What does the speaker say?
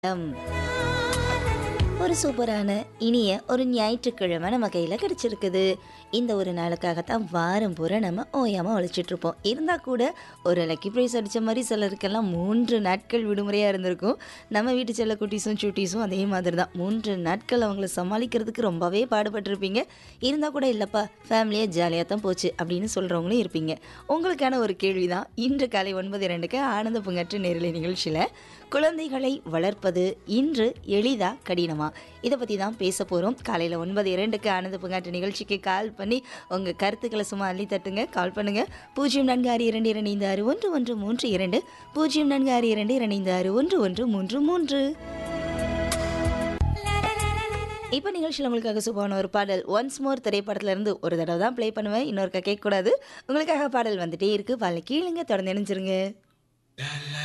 ம். ஒரு சூப்பரான இனிய ஒரு ஞாயிற்றுக்கிழமை நம்ம கையில் கிடச்சிருக்குது இந்த ஒரு நாளுக்காகத்தான் வாரம் பூரா நம்ம ஓயாமல் உழைச்சிட்டு இருப்போம் இருந்தால் கூட ஒரு லக்கி ப்ரைஸ் அடித்த மாதிரி சிலருக்கெல்லாம் மூன்று நாட்கள் விடுமுறையாக இருந்திருக்கும் நம்ம வீட்டு செல்ல குட்டீஸும் சுட்டீஸும் அதே மாதிரி தான் மூன்று நாட்கள் அவங்கள சமாளிக்கிறதுக்கு ரொம்பவே பாடுபட்டிருப்பீங்க இருந்தால் கூட இல்லைப்பா ஃபேமிலியாக ஜாலியாக தான் போச்சு அப்படின்னு சொல்கிறவங்களும் இருப்பீங்க உங்களுக்கான ஒரு கேள்வி தான் இன்று காலை ஒன்பது இரண்டுக்கு ஆனந்த புங்கற்று நேரலை நிகழ்ச்சியில் குழந்தைகளை வளர்ப்பது இன்று எளிதா கடினமா இதை பற்றி தான் பேச போகிறோம் காலையில் ஒன்பது இரண்டுக்கு ஆனந்த புங்காற்று நிகழ்ச்சிக்கு கால் பண்ணி உங்கள் கருத்துக்களை சும்மா அள்ளி தட்டுங்க கால் பண்ணுங்கள் பூஜ்ஜியம் நான்கு ஆறு இரண்டு இரண்டு ஐந்து ஆறு ஒன்று ஒன்று மூன்று இரண்டு பூஜ்ஜியம் நான்கு ஆறு இரண்டு இரண்டு ஐந்து ஆறு ஒன்று ஒன்று மூன்று மூன்று இப்போ நிகழ்ச்சியில் உங்களுக்காக சூப்பான ஒரு பாடல் ஒன்ஸ் மோர் திரைப்படத்துல இருந்து ஒரு தடவை தான் ப்ளே பண்ணுவேன் இன்னொருக்கா கேட்கக்கூடாது உங்களுக்காக பாடல் வந்துட்டே இருக்கு பாடலை கீழுங்க தொடர்ந்து இணைஞ்சிருங்க